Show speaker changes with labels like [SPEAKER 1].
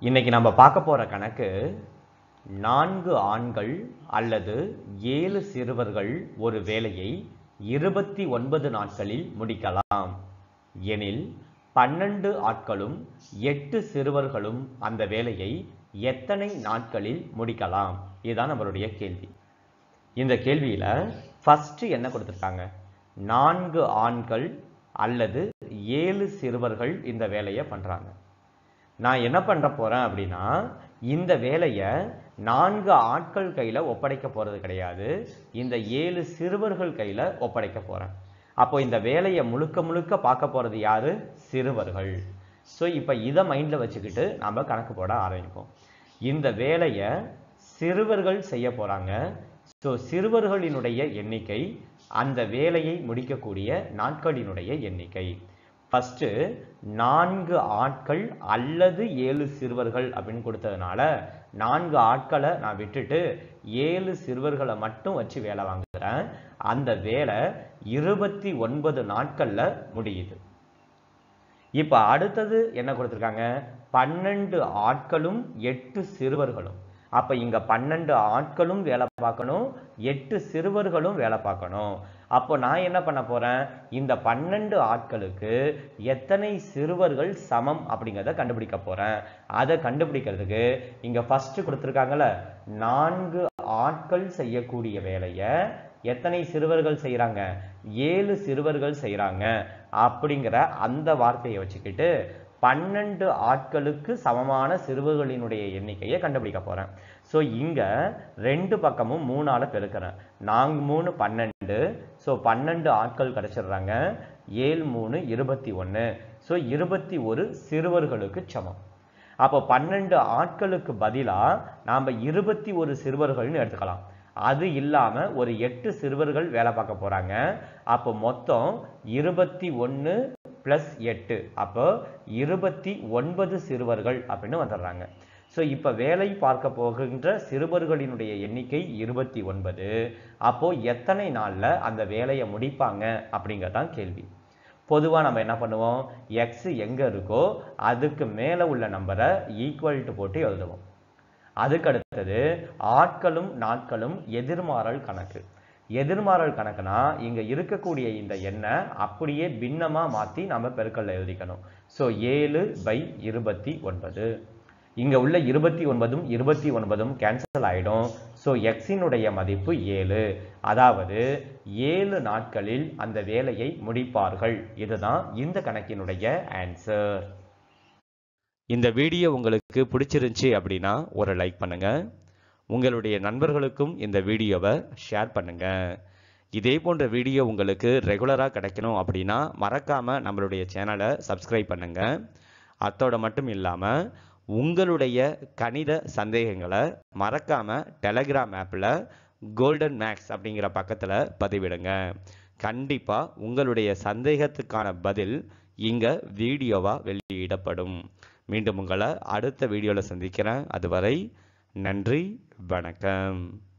[SPEAKER 1] இன்னைக்கு நம்ம பார்க்க போற கணக்கு நான்கு ஆண்கள் அல்லது ஏழு சிறுவர்கள் ஒரு வேலையை இருபத்தி ஒன்பது நாட்களில் முடிக்கலாம் எனில் பன்னெண்டு ஆட்களும் எட்டு சிறுவர்களும் அந்த வேலையை எத்தனை நாட்களில் முடிக்கலாம் இதுதான் நம்மளுடைய கேள்வி இந்த கேள்வியில ஃபர்ஸ்ட் என்ன கொடுத்திருக்காங்க நான்கு ஆண்கள் அல்லது ஏழு சிறுவர்கள் இந்த வேலையை பண்றாங்க நான் என்ன பண்ற போறேன் அப்படின்னா இந்த வேலையை நான்கு ஆட்கள் கையில ஒப்படைக்க போறது கிடையாது இந்த ஏழு சிறுவர்கள் கையில ஒப்படைக்க போறேன் அப்போ இந்த வேலையை முழுக்க முழுக்க பார்க்க போறது யாரு சிறுவர்கள் ஸோ இப்போ இதை மைண்ட்ல வச்சுக்கிட்டு நாம கணக்கு போட ஆரம்பிப்போம் இந்த வேலையை சிறுவர்கள் செய்ய போறாங்க ஸோ சிறுவர்களினுடைய எண்ணிக்கை அந்த வேலையை முடிக்கக்கூடிய நாட்களினுடைய எண்ணிக்கை ஃபர்ஸ்ட் நான்கு ஆட்கள் அல்லது ஏழு சிறுவர்கள் அப்படின்னு கொடுத்ததுனால நான்கு ஆட்களை நான் விட்டுட்டு ஏழு சிறுவர்களை மட்டும் வச்சு வேலை வாங்குறேன் அந்த வேலை இருபத்தி ஒன்பது நாட்கள்ல முடியுது இப்ப அடுத்தது என்ன கொடுத்திருக்காங்க பன்னெண்டு ஆட்களும் எட்டு சிறுவர்களும் அப்ப இங்க பன்னெண்டு ஆட்களும் வேலை பார்க்கணும் எட்டு சிறுவர்களும் வேலை பார்க்கணும் அப்போ நான் என்ன பண்ண போறேன் இந்த பன்னெண்டு ஆட்களுக்கு எத்தனை சிறுவர்கள் சமம் அப்படிங்கிறத கண்டுபிடிக்க போறேன் அதை கண்டுபிடிக்கிறதுக்கு இங்க ஃபர்ஸ்ட் கொடுத்துருக்காங்கல்ல நான்கு ஆட்கள் செய்யக்கூடிய வேலையை எத்தனை சிறுவர்கள் செய்யறாங்க ஏழு சிறுவர்கள் செய்யறாங்க அப்படிங்கிற அந்த வார்த்தையை வச்சுக்கிட்டு பன்னெண்டு ஆட்களுக்கு சமமான சிறுவர்களினுடைய எண்ணிக்கையை கண்டுபிடிக்க போறேன் ஸோ இங்க ரெண்டு பக்கமும் மூணால பெருக்கிறேன் நான்கு மூணு பன்னெண்டு ஸோ பன்னெண்டு ஆட்கள் கிடைச்சிடுறாங்க ஏழு மூணு இருபத்தி ஒன்று ஸோ இருபத்தி ஒரு சிறுவர்களுக்கு சமம் அப்போ பன்னெண்டு ஆட்களுக்கு பதிலா நாம இருபத்தி ஒரு சிறுவர்கள்னு எடுத்துக்கலாம் அது இல்லாம ஒரு எட்டு சிறுவர்கள் வேலை பார்க்க போறாங்க அப்போ மொத்தம் இருபத்தி ஒன்று பிளஸ் எட்டு அப்போ இருபத்தி ஒன்பது சிறுவர்கள் அப்படின்னு வந்துடுறாங்க ஸோ இப்போ வேலை பார்க்க போகின்ற சிறுவர்களினுடைய எண்ணிக்கை இருபத்தி ஒன்பது அப்போ எத்தனை நாள்ல அந்த வேலையை முடிப்பாங்க அப்படிங்கறதான் கேள்வி பொதுவா நம்ம என்ன பண்ணுவோம் எக்ஸ் எங்க இருக்கோ அதுக்கு மேல உள்ள நம்பரை ஈக்குவல் டு போட்டு எழுதுவோம் அதுக்கு அடுத்தது ஆட்களும் நாட்களும் எதிர்மாறல் கணக்கு எதிர்மாறல் கணக்குனா இங்க இருக்கக்கூடிய இந்த எண்ணை அப்படியே பின்னமா மாத்தி நம்ம பெருக்கல்ல எழுதிக்கணும் ஸோ ஏழு பை இருபத்தி ஒன்பது இங்க உள்ள இருபத்தி ஒன்பதும் இருபத்தி ஒன்பதும் கேன்சல் ஆயிடும் ஸோ எக்ஸினுடைய மதிப்பு ஏழு அதாவது ஏழு நாட்களில் அந்த வேலையை முடிப்பார்கள் இதுதான் இந்த கணக்கினுடைய ஆன்சர் இந்த வீடியோ உங்களுக்கு பிடிச்சிருந்துச்சி அப்படின்னா ஒரு லைக் பண்ணுங்க உங்களுடைய நண்பர்களுக்கும் இந்த வீடியோவை ஷேர் பண்ணுங்க இதே போன்ற வீடியோ உங்களுக்கு ரெகுலராக கிடைக்கணும் அப்படின்னா மறக்காம நம்மளுடைய சேனலை சப்ஸ்கிரைப் பண்ணுங்க அத்தோட மட்டும் இல்லாமல் உங்களுடைய கணித சந்தேகங்களை மறக்காம டெலகிராம் ஆப்பில் கோல்டன் மேக்ஸ் அப்படிங்கிற பக்கத்தில் பதிவிடுங்க கண்டிப்பாக உங்களுடைய சந்தேகத்துக்கான பதில் இங்கே வீடியோவாக வெளியிடப்படும் மீண்டும் உங்களை அடுத்த வீடியோவில் சந்திக்கிறேன் அதுவரை நன்றி வணக்கம்